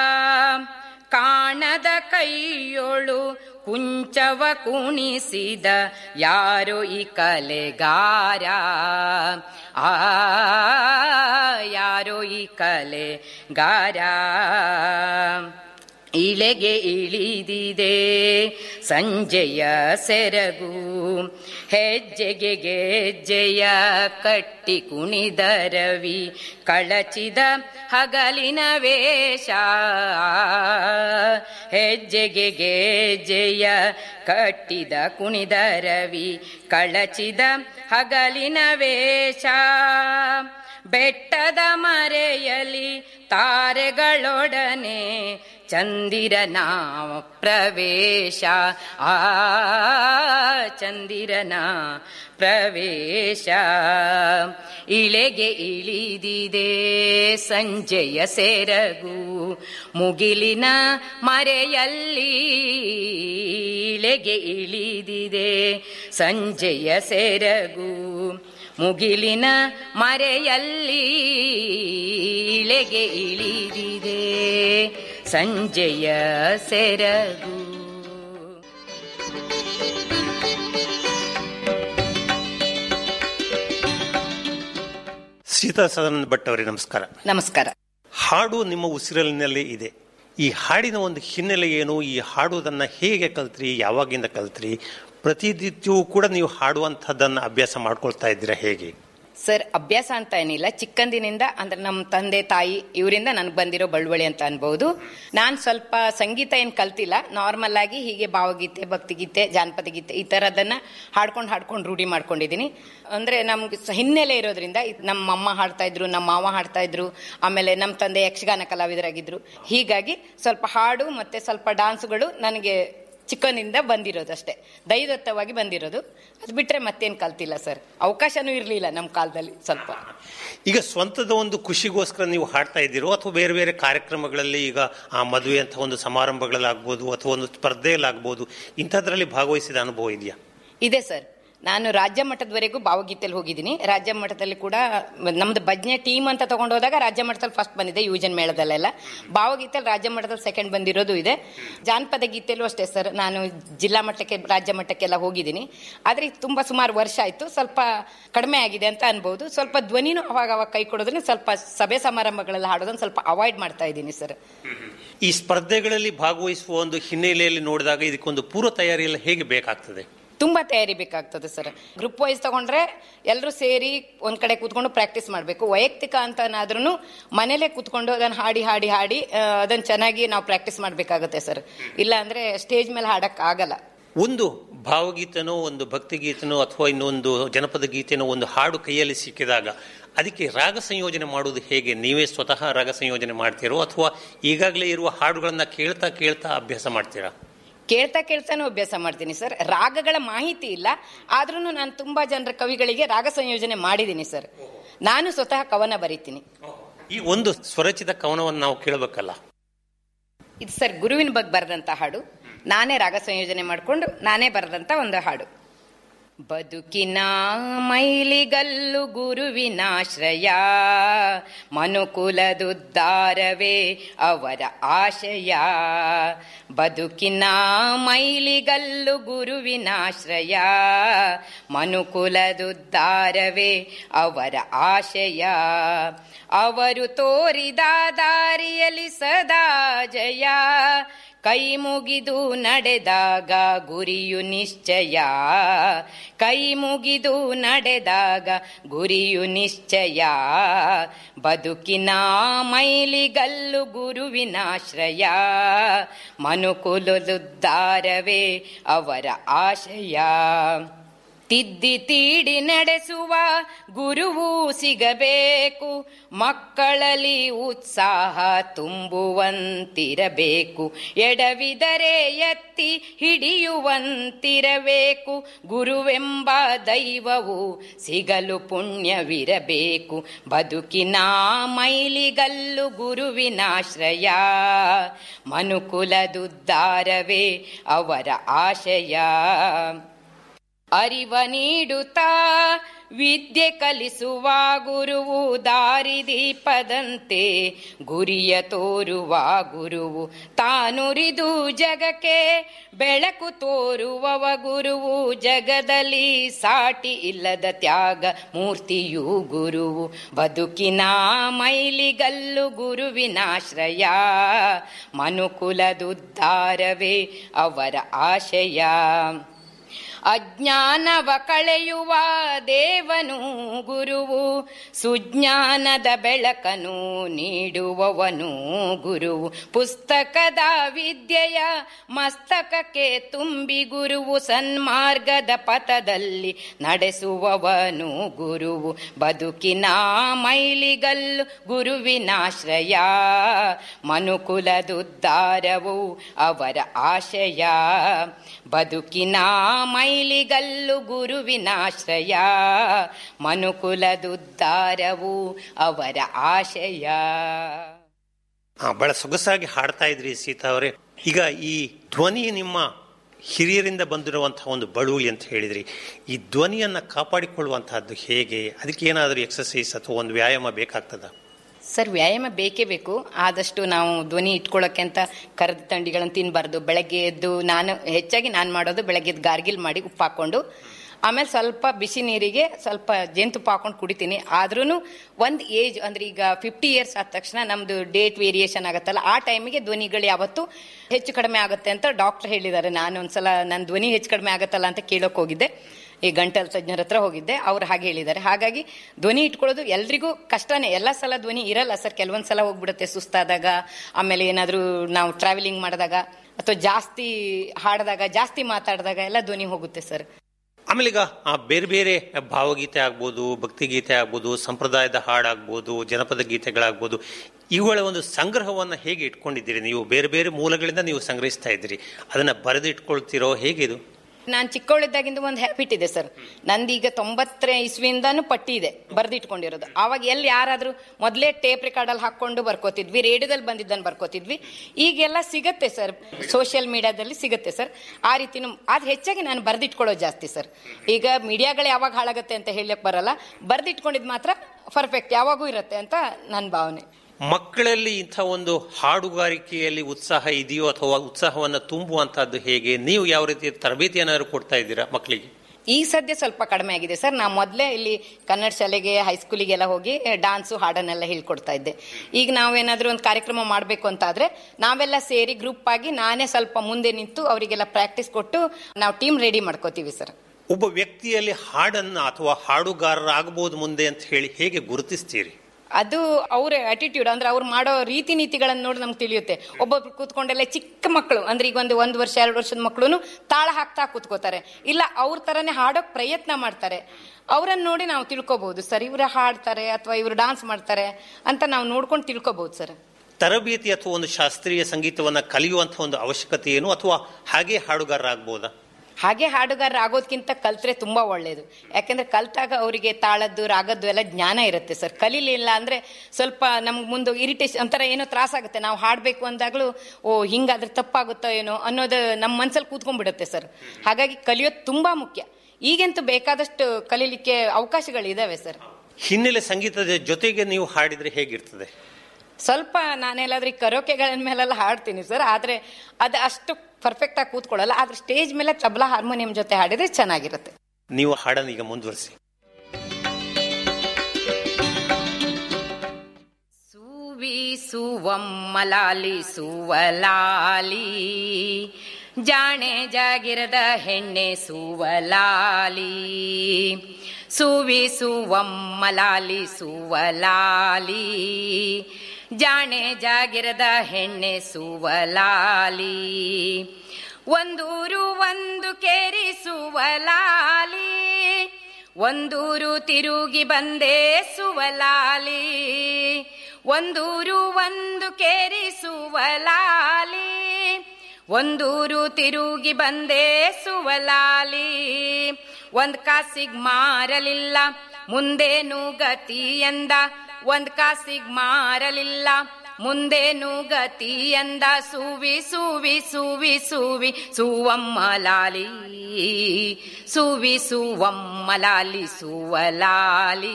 ಕಾಣದ ಕೈಯೊಳು ಕುಂಚವ ಕುಣಿಸಿದ ಯಾರೋ ಈ ಕಲೆಗಾರ ಆ ಯಾರೋ ಈ ಕಲೆಗಾರ ಇಳೆಗೆ ಇಳಿದಿದೆ ಸಂಜೆಯ ಸೆರಗು ಹೆಜ್ಜೆಗೆ ಗೆಜ್ಜೆಯ ಕಟ್ಟಿ ಕುಣಿದ ರವಿ ಕಳಚಿದ ಹಗಲಿನ ವೇಷ ಹೆಜ್ಜೆಗೆ ಗೆಜ್ಜೆಯ ಕಟ್ಟಿದ ಕುಣಿದ ರವಿ ಕಳಚಿದ ಹಗಲಿನ ವೇಷ ಬೆಟ್ಟದ ಮರೆಯಲಿ ತಾರೆಗಳೊಡನೆ ಚಂದಿರನ ಪ್ರವೇಶ ಆ ಚಂದಿರನ ಪ್ರವೇಶ ಇಳೆಗೆ ಇಳಿದಿದೆ ಸಂಜೆಯ ಸೆರಗು ಮುಗಿಲಿನ ಮರೆಯಲ್ಲಿ ಇಳೆಗೆ ಇಳಿದಿದೆ ಸಂಜೆಯ ಸೆರಗು ಮುಗಿಲಿನ ಮರೆಯಲ್ಲಿ ಇಳೆಗೆ ಇಳಿದಿದೆ ಸಂಜೆಯ ಸೆರಗು ಸೀತಾ ಸದಾನಂದ ಭಟ್ ಅವರೇ ನಮಸ್ಕಾರ ನಮಸ್ಕಾರ ಹಾಡು ನಿಮ್ಮ ಉಸಿರಲಿನಲ್ಲೇ ಇದೆ ಈ ಹಾಡಿನ ಒಂದು ಹಿನ್ನೆಲೆ ಏನು ಈ ಹಾಡುವುದನ್ನು ಹೇಗೆ ಕಲ್ತ್ರಿ ಯಾವಾಗಿಂದ ಕಲ್ತ್ರಿ ಪ್ರತಿನಿತ್ಯವೂ ಕೂಡ ನೀವು ಹಾಡುವಂಥದ್ದನ್ನು ಅಭ್ಯಾಸ ಮಾಡ್ಕೊಳ್ತಾ ಇದ್ದೀರಾ ಹೇಗೆ ಸರ್ ಅಭ್ಯಾಸ ಅಂತ ಏನಿಲ್ಲ ಚಿಕ್ಕಂದಿನಿಂದ ಅಂದ್ರೆ ನಮ್ಮ ತಂದೆ ತಾಯಿ ಇವರಿಂದ ನನಗೆ ಬಂದಿರೋ ಬಳುವಳಿ ಅಂತ ಅನ್ಬಹುದು ನಾನು ಸ್ವಲ್ಪ ಸಂಗೀತ ಏನು ಕಲ್ತಿಲ್ಲ ನಾರ್ಮಲ್ ಆಗಿ ಹೀಗೆ ಭಾವಗೀತೆ ಭಕ್ತಿಗೀತೆ ಜಾನಪದ ಗೀತೆ ಈ ಥರದನ್ನ ಹಾಡ್ಕೊಂಡು ಹಾಡ್ಕೊಂಡು ರೂಢಿ ಮಾಡ್ಕೊಂಡಿದ್ದೀನಿ ಅಂದ್ರೆ ನಮ್ಗೆ ಸ- ಹಿನ್ನೆಲೆ ಇರೋದ್ರಿಂದ ಇದ್ ನಮ್ಮ ಅಮ್ಮ ಹಾಡ್ತಾ ಇದ್ರು ನಮ್ಮ ಮಾವ ಹಾಡ್ತಾ ಇದ್ರು ಆಮೇಲೆ ನಮ್ಮ ತಂದೆ ಯಕ್ಷಗಾನ ಕಲಾವಿದರಾಗಿದ್ರು ಹೀಗಾಗಿ ಸ್ವಲ್ಪ ಹಾಡು ಮತ್ತೆ ಸ್ವಲ್ಪ ಡಾನ್ಸ್ಗಳು ನನಗೆ ಚಿಕ್ಕನಿಂದ ಬಂದಿರೋದು ಅಷ್ಟೇ ದೈವದತ್ತವಾಗಿ ಬಂದಿರೋದು ಅದು ಬಿಟ್ರೆ ಮತ್ತೇನು ಕಲ್ತಿಲ್ಲ ಸರ್ ಅವಕಾಶನೂ ಇರಲಿಲ್ಲ ನಮ್ಮ ಕಾಲದಲ್ಲಿ ಸ್ವಲ್ಪ ಈಗ ಸ್ವಂತದ ಒಂದು ಖುಷಿಗೋಸ್ಕರ ನೀವು ಹಾಡ್ತಾ ಇದ್ದೀರೋ ಅಥವಾ ಬೇರೆ ಬೇರೆ ಕಾರ್ಯಕ್ರಮಗಳಲ್ಲಿ ಈಗ ಆ ಮದುವೆ ಅಂತ ಒಂದು ಸಮಾರಂಭಗಳಾಗ್ಬೋದು ಅಥವಾ ಒಂದು ಸ್ಪರ್ಧೆಯಲ್ಲಾಗ್ಬೋದು ಇಂಥದ್ರಲ್ಲಿ ಭಾಗವಹಿಸಿದ ಅನುಭವ ಇದೆಯಾ ಇದೆ ಸರ್ ನಾನು ರಾಜ್ಯ ಮಟ್ಟದವರೆಗೂ ಭಾವಗೀತೆಯಲ್ಲಿ ಹೋಗಿದ್ದೀನಿ ರಾಜ್ಯ ಮಟ್ಟದಲ್ಲಿ ಕೂಡ ನಮ್ದು ಭಜನೆ ಟೀಮ್ ಅಂತ ತಗೊಂಡು ಹೋದಾಗ ರಾಜ್ಯ ಮಟ್ಟದಲ್ಲಿ ಫಸ್ಟ್ ಬಂದಿದೆ ಯುವಜನ್ ಮೇಳದಲ್ಲೆಲ್ಲ ಭಾವಗೀತೆಯಲ್ಲಿ ರಾಜ್ಯ ಮಟ್ಟದಲ್ಲಿ ಸೆಕೆಂಡ್ ಬಂದಿರೋದು ಇದೆ ಜಾನಪದ ಗೀತೆಯಲ್ಲೂ ಅಷ್ಟೇ ಸರ್ ನಾನು ಜಿಲ್ಲಾ ಮಟ್ಟಕ್ಕೆ ರಾಜ್ಯ ಮಟ್ಟಕ್ಕೆಲ್ಲ ಹೋಗಿದ್ದೀನಿ ಆದರೆ ಇದು ತುಂಬಾ ಸುಮಾರು ವರ್ಷ ಆಯಿತು ಸ್ವಲ್ಪ ಕಡಿಮೆ ಆಗಿದೆ ಅಂತ ಅನ್ಬೋದು ಸ್ವಲ್ಪ ಧ್ವನಿನೂ ಅವಾಗ ಅವಾಗ ಕೈ ಕೊಡೋದ್ರಿಂದ ಸ್ವಲ್ಪ ಸಭೆ ಸಮಾರಂಭಗಳೆಲ್ಲ ಹಾಡೋದನ್ನ ಸ್ವಲ್ಪ ಅವಾಯ್ಡ್ ಮಾಡ್ತಾ ಇದ್ದೀನಿ ಸರ್ ಈ ಸ್ಪರ್ಧೆಗಳಲ್ಲಿ ಭಾಗವಹಿಸುವ ಒಂದು ಹಿನ್ನೆಲೆಯಲ್ಲಿ ನೋಡಿದಾಗ ಇದಕ್ಕೊಂದು ಪೂರ್ವ ತಯಾರಿ ಎಲ್ಲ ಹೇಗೆ ಬೇಕಾಗ್ತದೆ ತುಂಬಾ ತಯಾರಿ ಬೇಕಾಗ್ತದೆ ಸರ್ ಗ್ರೂಪ್ ವೈಸ್ ತಗೊಂಡ್ರೆ ಎಲ್ಲರೂ ಸೇರಿ ಒಂದ್ ಕಡೆ ಕೂತ್ಕೊಂಡು ಪ್ರಾಕ್ಟೀಸ್ ಮಾಡಬೇಕು ವೈಯಕ್ತಿಕ ಅಂತನಾದ್ರೂ ಮನೇಲೆ ಕೂತ್ಕೊಂಡು ಅದನ್ನ ಹಾಡಿ ಹಾಡಿ ಹಾಡಿ ಆ, ಅದನ್ನ ಚೆನ್ನಾಗಿ ನಾವು ಪ್ರಾಕ್ಟೀಸ್ ಮಾಡಬೇಕಾಗುತ್ತೆ ಸರ್ ಇಲ್ಲ ಅಂದ್ರೆ ಸ್ಟೇಜ್ ಮೇಲೆ ಹಾಡಕ್ ಆಗಲ್ಲ ಒಂದು ಭಾವಗೀತೆನೋ ಒಂದು ಭಕ್ತಿಗೀತೆನೋ ಅಥವಾ ಇನ್ನೊಂದು ಜನಪದ ಗೀತೆನೋ ಒಂದು ಹಾಡು ಕೈಯಲ್ಲಿ ಸಿಕ್ಕಿದಾಗ ಅದಕ್ಕೆ ರಾಗ ಸಂಯೋಜನೆ ಮಾಡುವುದು ಹೇಗೆ ನೀವೇ ಸ್ವತಃ ರಾಗ ಸಂಯೋಜನೆ ಮಾಡ್ತೀರೋ ಅಥವಾ ಈಗಾಗಲೇ ಇರುವ ಹಾಡುಗಳನ್ನ ಕೇಳ್ತಾ ಕೇಳ್ತಾ ಅಭ್ಯಾಸ ಮಾಡ್ತೀರಾ ಕೇಳ್ತಾ ಕೇಳ್ತಾನು ಅಭ್ಯಾಸ ಮಾಡ್ತೀನಿ ಸರ್ ರಾಗಗಳ ಮಾಹಿತಿ ಇಲ್ಲ ಆದ್ರೂ ನಾನು ತುಂಬಾ ಜನರ ಕವಿಗಳಿಗೆ ರಾಗ ಸಂಯೋಜನೆ ಮಾಡಿದ್ದೀನಿ ಸರ್ ನಾನು ಸ್ವತಃ ಕವನ ಬರೀತೀನಿ ಈ ಒಂದು ಸ್ವರಚಿತ ಕವನವನ್ನು ನಾವು ಕೇಳಬೇಕಲ್ಲ ಇದು ಸರ್ ಗುರುವಿನ ಬಗ್ಗೆ ಬರೆದಂತ ಹಾಡು ನಾನೇ ರಾಗ ಸಂಯೋಜನೆ ಮಾಡಿಕೊಂಡು ನಾನೇ ಬರೆದಂತ ಒಂದು ಹಾಡು ಬದುಕಿನ ಮೈಲಿಗಲ್ಲು ಗುರುವಿನಾಶ್ರಯ ಮನುಕುಲದುದ್ಧಾರವೇ ಅವರ ಆಶಯ ಬದುಕಿನ ಮೈಲಿಗಲ್ಲು ಗುರುವಿನಾಶ್ರಯ ಮನುಕುಲದುದ್ಧಾರವೇ ಅವರ ಆಶಯ ಅವರು ತೋರಿದ ದಾರಿಯಲ್ಲಿ ಸದಾ ಜಯ ಕೈ ಮುಗಿದು ನಡೆದಾಗ ಗುರಿಯು ನಿಶ್ಚಯ ಕೈ ಮುಗಿದು ನಡೆದಾಗ ಗುರಿಯು ನಿಶ್ಚಯ ಬದುಕಿನ ಮೈಲಿಗಲ್ಲು ಗುರುವಿನಾಶ್ರಯ ಮನುಕುಲುದ್ಧಾರವೇ ಅವರ ಆಶಯ ತಿದ್ದಿ ತೀಡಿ ನಡೆಸುವ ಗುರುವು ಸಿಗಬೇಕು ಮಕ್ಕಳಲ್ಲಿ ಉತ್ಸಾಹ ತುಂಬುವಂತಿರಬೇಕು ಎಡವಿದರೆ ಎತ್ತಿ ಹಿಡಿಯುವಂತಿರಬೇಕು ಗುರುವೆಂಬ ದೈವವು ಸಿಗಲು ಪುಣ್ಯವಿರಬೇಕು ಬದುಕಿನ ಮೈಲಿಗಲ್ಲು ಗುರುವಿನಾಶ್ರಯ ಮನುಕುಲದುದ್ಧಾರವೇ ಅವರ ಆಶಯ ಅರಿವ ನೀಡುತ್ತಾ ವಿದ್ಯೆ ಕಲಿಸುವ ಗುರುವು ದಾರಿದೀಪದಂತೆ ಗುರಿಯ ತೋರುವ ಗುರುವು ತಾನುರಿದು ಜಗಕ್ಕೆ ಬೆಳಕು ತೋರುವವ ಗುರುವು ಜಗದಲ್ಲಿ ಸಾಟಿ ಇಲ್ಲದ ತ್ಯಾಗ ಮೂರ್ತಿಯು ಗುರುವು ಬದುಕಿನ ಮೈಲಿಗಲ್ಲು ಗುರುವಿನಾಶ್ರಯ ಮನುಕುಲದುದ್ಧಾರವೇ ಅವರ ಆಶಯ ಅಜ್ಞಾನವ ಕಳೆಯುವ ದೇವನು ಗುರುವು ಸುಜ್ಞಾನದ ಬೆಳಕನು ನೀಡುವವನು ಗುರುವು ಪುಸ್ತಕದ ವಿದ್ಯೆಯ ಮಸ್ತಕಕ್ಕೆ ತುಂಬಿ ಗುರುವು ಸನ್ಮಾರ್ಗದ ಪಥದಲ್ಲಿ ನಡೆಸುವವನು ಗುರುವು ಬದುಕಿನ ಮೈಲಿಗಲ್ಲು ಗುರುವಿನಾಶ್ರಯ ಮನುಕುಲದುದ್ಧಾರವು ಅವರ ಆಶಯ ಬದುಕಿನ ಮೈಲಿಗಲ್ಲು ಗುರುವಿನಾಶ್ರಯ ಮನುಕುಲದುದ್ಧಾರವು ಅವರ ಆಶಯ ಆ, ಬಹಳ ಸೊಗಸಾಗಿ ಹಾಡ್ತಾ ಇದ್ರಿ ಸೀತಾ ಅವರೇ ಈಗ ಈ ಧ್ವನಿ ನಿಮ್ಮ ಹಿರಿಯರಿಂದ ಬಂದಿರುವಂತಹ ಒಂದು ಬಳುವಳಿ ಅಂತ ಹೇಳಿದ್ರಿ ಈ ಧ್ವನಿಯನ್ನ ಕಾಪಾಡಿಕೊಳ್ಳುವಂತಹದ್ದು ಹೇಗೆ ಅದಕ್ಕೆ ಏನಾದರೂ ಎಕ್ಸಸೈಸ್ ಅಥವಾ ಒಂದು ವ್ಯಾಯಾಮ ಬೇಕಾಗ್ತದ ಸರ್ ವ್ಯಾಯಾಮ ಬೇಕೇ ಬೇಕು ಆದಷ್ಟು ನಾವು ಧ್ವನಿ ಇಟ್ಕೊಳ್ಳೋಕೆ ಅಂತ ಕರೆದ ತಂಡಿಗಳನ್ನು ತಿನ್ನಬಾರ್ದು ಬೆಳಗ್ಗೆ ಎದ್ದು ನಾನು ಹೆಚ್ಚಾಗಿ ನಾನು ಮಾಡೋದು ಬೆಳಗ್ಗೆ ಎದ್ದು ಗಾರ್ಗಿಲ್ ಮಾಡಿ ಉಪ್ಪು ಹಾಕೊಂಡು ಆಮೇಲೆ ಸ್ವಲ್ಪ ಬಿಸಿ ನೀರಿಗೆ ಸ್ವಲ್ಪ ಜೇನುತುಪ್ಪ ಹಾಕೊಂಡು ಕುಡಿತೀನಿ ಆದ್ರೂ ಒಂದು ಏಜ್ ಅಂದ್ರೆ ಈಗ ಫಿಫ್ಟಿ ಇಯರ್ಸ್ ಆದ ತಕ್ಷಣ ನಮ್ದು ಡೇಟ್ ವೇರಿಯೇಷನ್ ಆಗುತ್ತಲ್ಲ ಆ ಟೈಮಿಗೆ ಧ್ವನಿಗಳು ಯಾವತ್ತು ಹೆಚ್ಚು ಕಡಿಮೆ ಆಗುತ್ತೆ ಅಂತ ಡಾಕ್ಟರ್ ಹೇಳಿದ್ದಾರೆ ನಾನು ಒಂದ್ಸಲ ನನ್ನ ಧ್ವನಿ ಹೆಚ್ಚು ಕಡಿಮೆ ಆಗುತ್ತಲ್ಲ ಅಂತ ಕೇಳೋಕೆ ಹೋಗಿದ್ದೆ ಈ ಗಂಟಲ್ ತಜ್ಞರ ಹತ್ರ ಹೋಗಿದ್ದೆ ಅವ್ರು ಹಾಗೆ ಹೇಳಿದ್ದಾರೆ ಹಾಗಾಗಿ ಧ್ವನಿ ಇಟ್ಕೊಳ್ಳೋದು ಎಲ್ರಿಗೂ ಕಷ್ಟನೇ ಎಲ್ಲ ಸಲ ಧ್ವನಿ ಇರಲ್ಲ ಸರ್ ಕೆಲವೊಂದ್ ಸಲ ಹೋಗ್ಬಿಡುತ್ತೆ ಸುಸ್ತಾದಾಗ ಆಮೇಲೆ ಏನಾದರೂ ನಾವು ಟ್ರಾವೆಲಿಂಗ್ ಮಾಡಿದಾಗ ಅಥವಾ ಜಾಸ್ತಿ ಹಾಡಿದಾಗ ಜಾಸ್ತಿ ಮಾತಾಡಿದಾಗ ಎಲ್ಲ ಧ್ವನಿ ಹೋಗುತ್ತೆ ಸರ್ ಆಮೇಲೆ ಈಗ ಆ ಬೇರೆ ಬೇರೆ ಭಾವಗೀತೆ ಆಗ್ಬೋದು ಭಕ್ತಿಗೀತೆ ಆಗ್ಬೋದು ಸಂಪ್ರದಾಯದ ಹಾಡಾಗ್ಬೋದು ಜನಪದ ಗೀತೆಗಳಾಗ್ಬೋದು ಇವುಗಳ ಒಂದು ಸಂಗ್ರಹವನ್ನ ಹೇಗೆ ಇಟ್ಕೊಂಡಿದ್ದೀರಿ ನೀವು ಬೇರೆ ಬೇರೆ ಮೂಲಗಳಿಂದ ನೀವು ಸಂಗ್ರಹಿಸ್ತಾ ಇದ್ದೀರಿ ಅದನ್ನ ಬರೆದು ಇಟ್ಕೊಳ್ತಿರೋ ಹೇಗೆ ಇದು ನಾನು ಚಿಕ್ಕವಳಿದ್ದಾಗಿಂದ ಒಂದು ಹ್ಯಾಬಿಟ್ ಇದೆ ಸರ್ ನಂದೀಗ ತೊಂಬತ್ತರ ಇಸ್ವಿಯಿಂದಾನು ಪಟ್ಟಿ ಇದೆ ಬರೆದಿಟ್ಕೊಂಡಿರೋದು ಆವಾಗ ಎಲ್ಲಿ ಯಾರಾದ್ರೂ ಮೊದಲೇ ಟೇಪ್ ರೆಕಾರ್ಡಲ್ಲಿ ಹಾಕೊಂಡು ಬರ್ಕೋತಿದ್ವಿ ರೇಡಿಯೋದಲ್ಲಿ ಬಂದಿದ್ದನ್ನು ಬರ್ಕೋತಿದ್ವಿ ಈಗೆಲ್ಲ ಸಿಗತ್ತೆ ಸರ್ ಸೋಷಿಯಲ್ ಮೀಡಿಯಾದಲ್ಲಿ ಸಿಗತ್ತೆ ಸರ್ ಆ ರೀತಿನೂ ಅದು ಹೆಚ್ಚಾಗಿ ನಾನು ಬರೆದಿಟ್ಕೊಳ್ಳೋದು ಜಾಸ್ತಿ ಸರ್ ಈಗ ಮೀಡಿಯಾಗಳು ಯಾವಾಗ ಹಾಳಾಗತ್ತೆ ಅಂತ ಹೇಳಕ್ ಬರಲ್ಲ ಬರೆದಿಟ್ಕೊಂಡಿದ್ ಮಾತ್ರ ಪರ್ಫೆಕ್ಟ್ ಯಾವಾಗೂ ಇರುತ್ತೆ ಅಂತ ನನ್ನ ಭಾವನೆ ಮಕ್ಕಳಲ್ಲಿ ಇಂಥ ಒಂದು ಹಾಡುಗಾರಿಕೆಯಲ್ಲಿ ಉತ್ಸಾಹ ಇದೆಯೋ ಅಥವಾ ಉತ್ಸಾಹವನ್ನ ತುಂಬುವಂತಹದ್ದು ಹೇಗೆ ನೀವು ಯಾವ ರೀತಿ ತರಬೇತಿ ಏನಾದ್ರು ಕೊಡ್ತಾ ಇದ್ದೀರಾ ಮಕ್ಕಳಿಗೆ ಈ ಸದ್ಯ ಸ್ವಲ್ಪ ಕಡಿಮೆ ಆಗಿದೆ ಸರ್ ನಾ ಮೊದಲೇ ಇಲ್ಲಿ ಕನ್ನಡ ಶಾಲೆಗೆ ಹೈಸ್ಕೂಲಿಗೆಲ್ಲ ಹೋಗಿ ಡಾನ್ಸು ಹಾಡನ್ನೆಲ್ಲ ಹೇಳ್ಕೊಡ್ತಾ ಇದ್ದೆ ಈಗ ನಾವೇನಾದ್ರೂ ಒಂದು ಕಾರ್ಯಕ್ರಮ ಮಾಡಬೇಕು ಅಂತಾದ್ರೆ ನಾವೆಲ್ಲ ಸೇರಿ ಗ್ರೂಪ್ ಆಗಿ ನಾನೇ ಸ್ವಲ್ಪ ಮುಂದೆ ನಿಂತು ಅವರಿಗೆಲ್ಲ ಪ್ರಾಕ್ಟೀಸ್ ಕೊಟ್ಟು ನಾವು ಟೀಮ್ ರೆಡಿ ಮಾಡ್ಕೋತೀವಿ ಸರ್ ಒಬ್ಬ ವ್ಯಕ್ತಿಯಲ್ಲಿ ಹಾಡನ್ನ ಅಥವಾ ಹಾಡುಗಾರರಾಗಬಹುದು ಮುಂದೆ ಅಂತ ಹೇಳಿ ಹೇಗೆ ಗುರುತಿಸ್ತೀರಿ ಅದು ಅವ್ರ ಅಟಿಟ್ಯೂಡ್ ಅಂದ್ರೆ ಅವ್ರು ಮಾಡೋ ರೀತಿ ನೀತಿಗಳನ್ನ ನೋಡಿ ನಮ್ಗೆ ತಿಳಿಯುತ್ತೆ ಒಬ್ಬೊಬ್ರು ಕೂತ್ಕೊಂಡೆಲ್ಲ ಚಿಕ್ಕ ಮಕ್ಕಳು ಅಂದ್ರೆ ಈಗ ಒಂದು ಒಂದು ವರ್ಷ ಎರಡು ವರ್ಷದ ಮಕ್ಕಳು ತಾಳ ಹಾಕ್ತಾ ಕೂತ್ಕೋತಾರೆ ಇಲ್ಲ ಅವ್ರ ತರನೇ ಹಾಡೋಕ್ ಪ್ರಯತ್ನ ಮಾಡ್ತಾರೆ ಅವರನ್ನ ನೋಡಿ ನಾವು ತಿಳ್ಕೊಬಹುದು ಸರ್ ಇವ್ರ ಹಾಡ್ತಾರೆ ಅಥವಾ ಇವ್ರು ಡಾನ್ಸ್ ಮಾಡ್ತಾರೆ ಅಂತ ನಾವು ನೋಡ್ಕೊಂಡು ತಿಳ್ಕೊಬಹುದು ಸರ್ ತರಬೇತಿ ಅಥವಾ ಒಂದು ಶಾಸ್ತ್ರೀಯ ಸಂಗೀತವನ್ನ ಕಲಿಯುವಂತಹ ಒಂದು ಅವಶ್ಯಕತೆ ಏನು ಅಥವಾ ಹಾಗೆ ಹಾಡುಗಾರರಾಗಬಹುದಾ ಹಾಗೆ ಹಾಡುಗಾರ ಆಗೋದ್ಕಿಂತ ಕಲ್ತ್ರೆ ತುಂಬಾ ಒಳ್ಳೇದು ಯಾಕಂದ್ರೆ ಕಲ್ತಾಗ ಅವರಿಗೆ ತಾಳದ್ದು ರಾಗದ್ದು ಎಲ್ಲ ಜ್ಞಾನ ಇರುತ್ತೆ ಸರ್ ಕಲೀಲಿಲ್ಲ ಅಂದ್ರೆ ಸ್ವಲ್ಪ ನಮ್ಗೆ ಮುಂದೆ ಇರಿಟೇಷನ್ ಒಂಥರ ಏನೋ ತ್ರಾಸಾಗುತ್ತೆ ನಾವು ಹಾಡಬೇಕು ಅಂದಾಗ್ಲೂ ಓ ಹಿಂಗಾದ್ರೆ ತಪ್ಪಾಗುತ್ತೋ ಏನೋ ಅನ್ನೋದು ನಮ್ಮ ಮನ್ಸಲ್ಲಿ ಕೂತ್ಕೊಂಡ್ಬಿಡುತ್ತೆ ಸರ್ ಹಾಗಾಗಿ ಕಲಿಯೋದು ತುಂಬಾ ಮುಖ್ಯ ಈಗಂತೂ ಬೇಕಾದಷ್ಟು ಕಲೀಲಿಕ್ಕೆ ಅವಕಾಶಗಳಿದಾವೆ ಸರ್ ಹಿನ್ನೆಲೆ ಸಂಗೀತದ ಜೊತೆಗೆ ನೀವು ಹಾಡಿದ್ರೆ ಹೇಗಿರ್ತದೆ ಸ್ವಲ್ಪ ನಾನೆಲ್ಲಾದ್ರೂ ಕರೋಕೆಗಳ ಮೇಲೆಲ್ಲ ಹಾಡ್ತೀನಿ ಸರ್ ಆದ್ರೆ ಅದು ಅಷ್ಟು ಪರ್ಫೆಕ್ಟ್ ಆಗಿ ಕೂತ್ಕೊಳ್ಳಲ್ಲ ಆದ್ರೆ ಸ್ಟೇಜ್ ಮೇಲೆ ತಬಲಾ ಹಾರ್ಮೋನಿಯಂ ಜೊತೆ ಹಾಡಿದ್ರೆ ಚೆನ್ನಾಗಿರುತ್ತೆ ನೀವು ಹಾಡನ್ನು ಈಗ ಮುಂದುವರಿಸಿ ಸುವಮ್ಮಲಾಲಿ ಸುವಲಾಲಿ ಜಾಣೆ ಜಾಗಿರದ ಹೆಣ್ಣೆ ಸುವಲಾಲಿ ಸುವಿ ಸುವಮ್ಮಲಾಲಿ ಸುವಲಾಲಿ ಜಾಣೆ ಜಾಗಿರದ ಹೆಣ್ಣೆ ಸುವಲಾಲಿ ಒಂದೂರು ಒಂದು ಕೇರಿ ಸುವಲಾಲಿ ಒಂದೂರು ತಿರುಗಿ ಬಂದೆ ಸುವಲಾಲಿ ಒಂದೂರು ಒಂದು ಕೇರಿ ಸುವಲಾಲಿ ಒಂದೂರು ತಿರುಗಿ ಬಂದೆ ಸುವಲಾಲಿ ಒಂದ್ ಕಾಸಿಗ್ ಮಾರಲಿಲ್ಲ ಮುಂದೇನು ಗತಿ ಎಂದ ಒಂದ್ ಕಾಸಿಗ್ ಮಾರಲಿಲ್ಲ ಮುಂದೇನು ಗತಿ ಎಂದ ಸುವಿ ಸುವಿ ಸುವಿ ಸುವಿ ಸುವಮ್ಮಲಾಲಿ ಸುವಿ ಸುವಮ್ಮಲಾಲಿ ಸುವಲಾಲಿ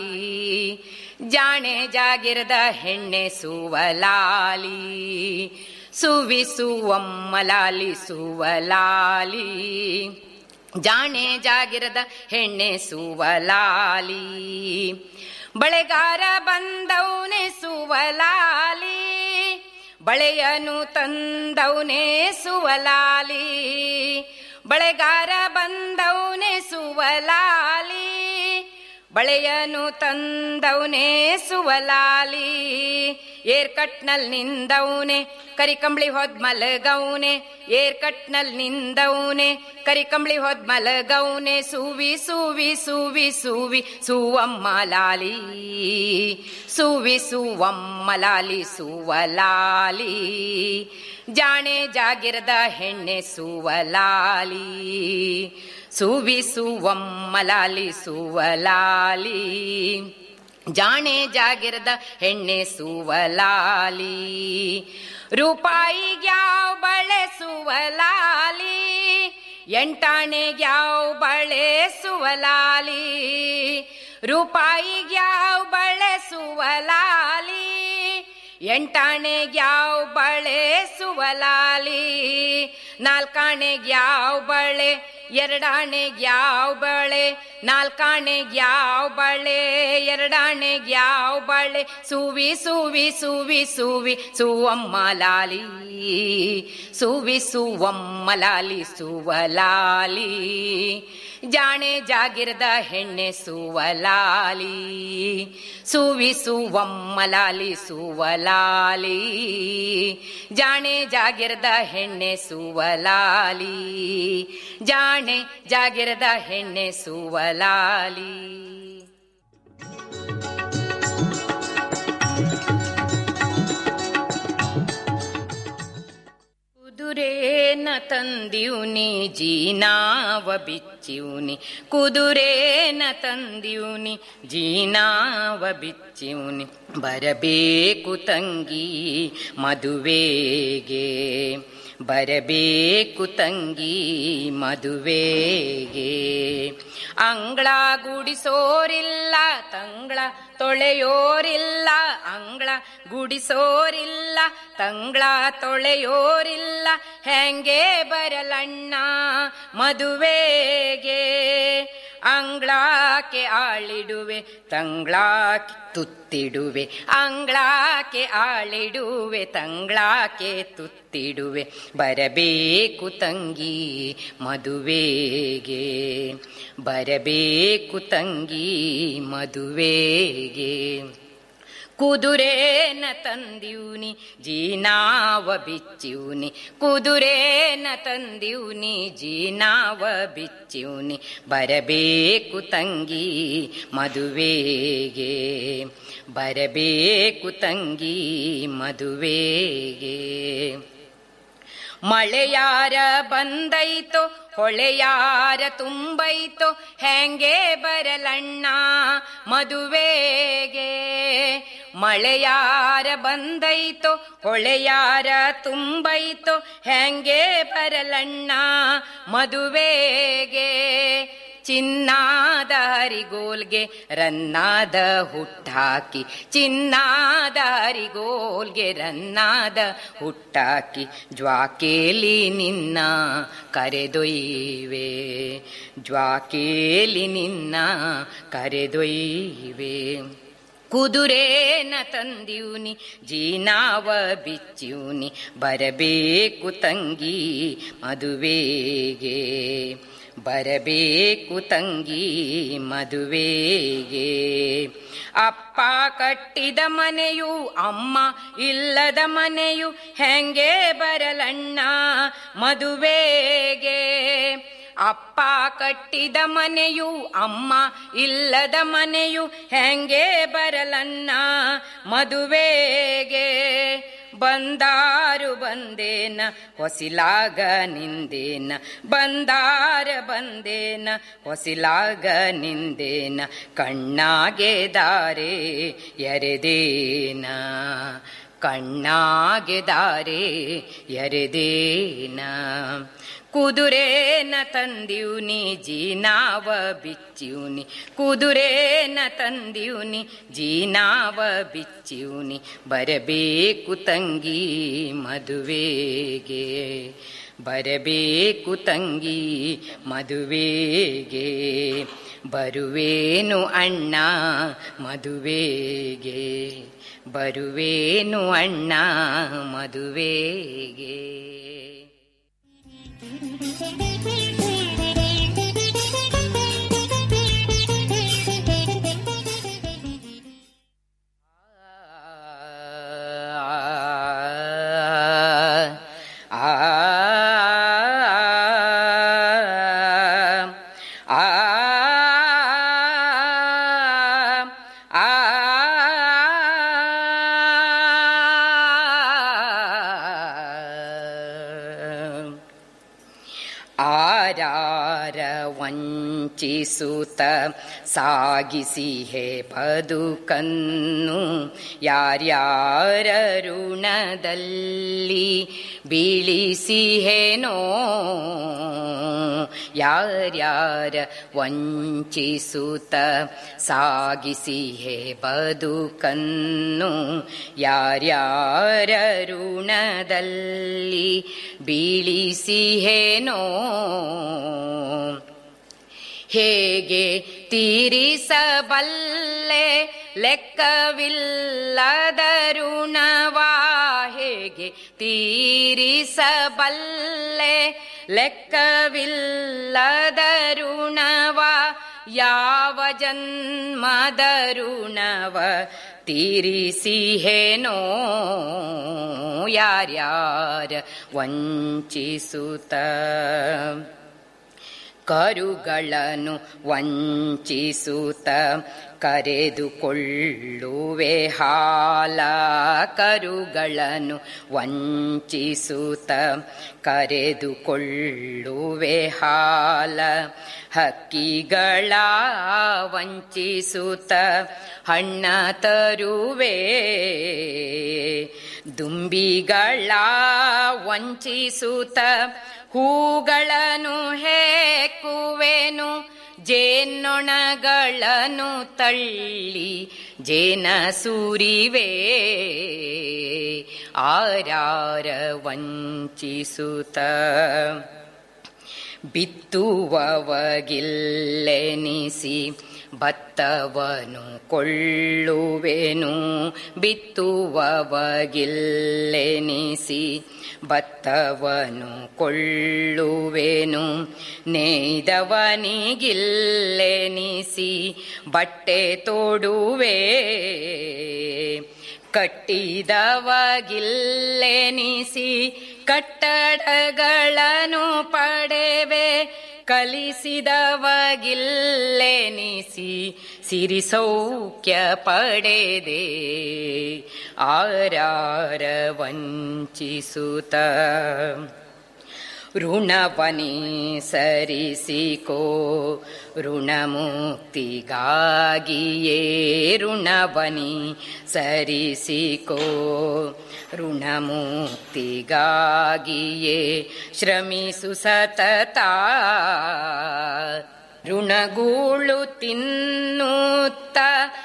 ಜಾಣೆ ಜಾಗಿರದ ಹೆಣ್ಣೆ ಸುವಲಾಲಿ ಸುವಿ ಸುವಮ್ಮಲಾಲಿ ಸುವಲಾಲಿ ಜಾಣೆ ಜಾಗಿರದ ಹೆಣ್ಣೆ ಸುವಲಾಲಿ ಬಳೆಗಾರ ಬಂದವನೆ ಸುವಲಾಲಿ ಬಳೆಯನು ತಂದವನೆ ಸುವಲಾಲಿ ಬಳೆಗಾರ ಬಂದವನೆ ಸುವಲಾಲಿ ಬಳೆಯನು ತಂದವನೆ ಸುವಲಾಲಿ ಏರ್ ಕಟ್ನಲ್ ನಿಂದವನೆ ಕರಿಕಂಬಳಿ ಹೋದ್ ಮಲಗೌನೆ ಏರ್ ಕಟ್ನಲ್ ನಿಂದವನೆ ಕರಿಕಂಬಳಿ ಹೋದ್ ಮಲಗೌನೆ ಸುವಿ ಸುವಿ ಸುವಿ ಸುವಿ ಸುವಮ್ಮಲಾಲಿ ಸುವಿ ಸುವಮ್ಮಲಾಲಿ ಸುವಲಾಲಿ ಜಾಣೆ ಜಾಗಿರದ ಹೆಣ್ಣೆ ಸುವಲಾಲಿ ಸುವಿ ಸುವಮ್ಮಲಾಲಿ ಸುವಲಾಲಿ ಜಾಣೆ ಜಾಗಿರದ ಹೆಣ್ಣೆ ಸುವಲಾಲಿ ರೂಪಾಯಿಗ್ಯಾವ ಬಳೆ ಸುವಲಾಲಿ ಎಂಟಾಣೆಗ್ಯಾವ ಬಳೆ ಸುವಲಾಲಿ ರೂಪಾಯಿಗ್ಯಾವ ಬಳೆ ಸುವಲಾಲಿ ಎಂಟಾಣೆಗ್ಯಾವ ಬಳೆ ಸುವಲಾಲಿ ನಾಲ್ಕಾಣೆಗ್ಯಾವ ಬಳೆ ಎರಡಾಣೆಗ್ ಯಾವ ಬಳೆ ನಾಲ್ಕಾಣೆಗ್ ಯಾವ ಬಳೆ ಎರಡಾಣೆಗ್ ಯಾವ ಬಳೆ ಸುವಿ ಸುವಿ ಸುವಿ ಸುವಿ ಸುವಮ್ಮ ಲಾಲಿ ಸುವಿ ಸುವಮ್ಮ ಲಾಲಿ ಸುವಲಾಲಿ ಜಾಣೆ ಜಾಗಿರದ ಹೆಣ್ಣೆ ಸುವಲಾಲಿ ಸುವಿ ಸುವಮ್ಮ ಲಾಲಿ ಸುವಲಾಲಿ ಜಾಣೆ ಜಾಗಿರದ ಹೆಣ್ಣೆ ಸುವಲಾಲಿ ಜಾಣೆ ಜಾಗಿರದ ಹೆಣ್ಣೆ ಸುವಲಾಲಿ ಕುದುರೇನ ತಂದಿವ್ನಿ ಜೀನಾವ ಬಿಚ್ಚಿವ್ನಿ ಕುದುರೇನ ತಂದಿವ್ನಿ ಜೀನಾವ ಬಿಚ್ಚಿವ್ನಿ ಬರಬೇಕು ತಂಗಿ ಮದುವೆಗೆ ಬರಬೇಕು ತಂಗಿ ಮದುವೆಗೆ ಅಂಗಳ ಗುಡಿಸೋರಿಲ್ಲ ತಂಗಳ ತೊಳೆಯೋರಿಲ್ಲ ಅಂಗಳ ಗುಡಿಸೋರಿಲ್ಲ ತಂಗಳ ತೊಳೆಯೋರಿಲ್ಲ ಹೆಂಗೆ ಬರಲಣ್ಣ ಮದುವೆಗೆ ಅಂಗ್ಳಾಕೆ ಆಳಿಡುವೆ ತಂಗ್ಳಾಕೆ ತುತ್ತಿಡುವೆ ಅಂಗ್ಳಾಕೆ ಆಳಿಡುವೆ ತಂಗ್ಳಾಕೆ ತುತ್ತಿಡುವೆ ಬರಬೇಕು ತಂಗಿ ಮದುವೆಗೆ ಬರಬೇಕು ತಂಗಿ ಮದುವೆಗೆ ಕುದುರೇನ ತಂದಿವ್ನಿ ಜೀನಾವ ಬಿಚ್ಚಿವ್ನಿ ಕುದುರೇನ ತಂದಿವ್ನಿ ಜೀನಾವ ಬಿಚ್ಚಿವ್ನಿ ಬರಬೇಕು ತಂಗಿ ಮದುವೆಗೆ ಬರಬೇಕು ತಂಗಿ ಮದುವೆಗೆ ಮಳೆಯಾರ ಬಂದೈತೋ ಹೊಳೆಯಾರ ತುಂಬೈತೋ ಹೆಂಗೆ ಬರಲಣ್ಣ ಮದುವೆಗೆ ಮಳೆಯಾರ ಬಂದೈತೋ ಹೊಳೆಯಾರ ತುಂಬೈತೋ ಹೆಂಗೆ ಬರಲಣ್ಣ ಮದುವೆಗೆ ಚಿನ್ನಾದ ಹರಿಗೋಲ್ಗೆ ರನ್ನಾದ ಹುಟ್ಟಾಕಿ ಚಿನ್ನಾದ ಹರಿಗೋಲ್ಗೆ ರನ್ನಾದ ಹುಟ್ಟಾಕಿ ಜ್ವಾಕೇಲಿ ನಿನ್ನ ಕರೆದೊಯ್ವೆ ಜ್ವಾಕೇಲಿ ನಿನ್ನ ಕರೆದೊಯ್ವೆ ಕುದುರೇನ ತಂದಿವ್ನಿ ಜೀನಾವ ಬಿಚ್ಚಿವ್ನಿ ಬರಬೇಕು ತಂಗಿ ಮದುವೆಗೆ ಬರಬೇಕು ತಂಗಿ ಮದುವೆಗೆ ಅಪ್ಪ ಕಟ್ಟಿದ ಮನೆಯು ಅಮ್ಮ ಇಲ್ಲದ ಮನೆಯು ಹೆಂಗೆ ಬರಲಣ್ಣ ಮದುವೆಗೆ ಅಪ್ಪ ಕಟ್ಟಿದ ಮನೆಯು ಅಮ್ಮ ಇಲ್ಲದ ಮನೆಯು ಹೆಂಗೆ ಬರಲಣ್ಣ ಮದುವೆಗೆ ಬಂದಾರು ಬಂದೇನ ಹೊಸಿಲಾಗ ನಿಂದೇನ ಬಂದಾರ ಬಂದೇನ ಹೊಸಿಲಾಗ ನಿಂದೇನ ಕಣ್ಣಾಗೆ ದಾರೆ ಎರೆದೇನ ಕಣ್ಣಾಗೆ ದಾರೆ ಎರೆದೇನ ಕುದುರೇನ ತಂದಿವ್ನಿ ಜೀನಾವ ಬಿಚ್ಚಿವ್ನಿ ಕುದುರೇನ ತಂದಿವ್ನಿ ಜೀನಾವ ಬಿಚ್ಚಿವ್ನಿ ಬರಬೇಕು ತಂಗಿ ಮದುವೆಗೆ ಬರಬೇಕು ತಂಗಿ ಮದುವೆಗೆ ಬರುವೇನು ಅಣ್ಣ ಮದುವೆಗೆ ಬರುವೇನು ಅಣ್ಣ ಮದುವೆಗೆ ಆರಾರ ವಂಚಿಸುತ್ತ ಸಾಗಿಸಿ ಹೇ ಬದುಕನ್ನು ಯಾರ್ಯಾರ ಋಣದಲ್ಲಿ ಬೀಳಿಸಿಹೇನೋ ಯಾರ್ಯಾರ ವಂಚಿಸುತ್ತ ಸಾಗಿಸಿಹೆ ಬದುಕನ್ನು ಯಾರ್ಯಾರ ಋಣದಲ್ಲಿ ಬೀಳಿಸಿಹೇನೋ ಹೇಗೆ ತೀರಿಸಬಲ್ಲೆ ಲೆಕ್ಕವಿಲ್ಲದ ಋಣವಾ ಹೇಗೆ ತೀರಿಸಬಲ್ಲೆ ಲೆಕ್ಕವಿಲ್ಲದ ಋಣವಾ ಯಾವ ಜನ್ಮದ ಋಣವ ತೀರಿಸಿಹೇನೋ ಯಾರ್ಯಾರ ವಂಚಿಸುತ್ತ ಕರುಗಳನ್ನು ವಂಚಿಸುತ್ತ ಕರೆದುಕೊಳ್ಳುವೆ ಹಾಲ ಕರುಗಳನ್ನು ವಂಚಿಸುತ್ತ ಕರೆದುಕೊಳ್ಳುವೆ ಹಾಲ ಹಕ್ಕಿಗಳ ವಂಚಿಸುತ್ತ ಹಣ್ಣ ತರುವೆ ದುಂಬಿಗಳ ವಂಚಿಸುತ್ತ ಹೂಗಳನ್ನು ಹೇಕುವೆನು ಜೇನ್ನೊಣಗಳನ್ನು ತಳ್ಳಿ ಜೇನ ಸುರಿವೆ ಆರಾರ ವಂಚಿಸುತ್ತ ಬಿತ್ತುವವಗಿಲ್ಲೆನಿಸಿ ಭತ್ತವನು ಕೊಳ್ಳುವೆನು ಬಿತ್ತುವವಗಿಲ್ಲೆನಿಸಿ ಭತ್ತವನು ಕೊಳ್ಳುವೆನು ನೇಯ್ದವನಿಗಿಲ್ಲೆನಿಸಿ ಬಟ್ಟೆ ತೋಡುವೆ ಕಟ್ಟಿದವಗಿಲ್ಲೆನಿಸಿ ಕಟ್ಟಡಗಳನ್ನು ಪಡೆವೆ ಕಲಿಸಿದವಗಿಲ್ಲೆನಿಸಿ ಸಿರಿ ಸೌಖ್ಯ ಪಡೆದೆ ಆರಾರ ವಂಚಿಸುತ್ತ ಋಣವನಿ ಸರಿಸಿಕೋ ಋಣಮುಕ್ತಿಗಾಗಿಯೇ ಋಣವನಿ ಸರಿಸಿಕೋ ಋಣಮುಕ್ತಿಗಾಗಿಯೇ ಶ್ರಮಿಸು ಸತತ ಋಣಗೂಳು ತಿನ್ನುತ್ತ